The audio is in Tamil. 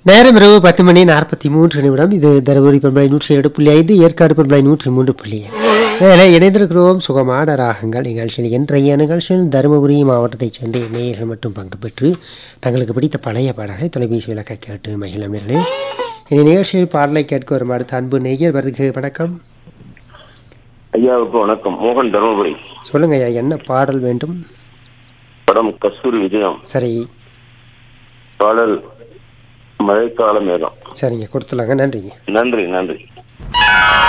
நேரம் இரவு பத்து மணி நாற்பத்தி மூன்று நிமிடம் இது தருமபுரி பண்பலை நூற்றி ஏழு புள்ளி ஐந்து ஏற்காடு பண்பலை நூற்றி மூன்று புள்ளி வேலை இணைந்திருக்கிறோம் சுகமான ராகங்கள் நிகழ்ச்சியில் இன்றைய நிகழ்ச்சியில் தருமபுரி மாவட்டத்தைச் சேர்ந்த நேயர்கள் மட்டும் பங்கு பெற்று தங்களுக்கு பிடித்த பழைய பாடலை தொலைபேசி விளக்க கேட்டு மகிழும் நேர்களே இந்த நிகழ்ச்சியில் பாடலை கேட்க வரும் அடுத்த அன்பு நேயர் வருக வணக்கம் ஐயாவுக்கு வணக்கம் மோகன் தருமபுரி சொல்லுங்க ஐயா என்ன பாடல் வேண்டும் படம் கஸ்தூரி விஜயம் சரி பாடல் மழைக்கால மேகம் சரிங்க கொடுத்துலாங்க நன்றிங்க நன்றி நன்றி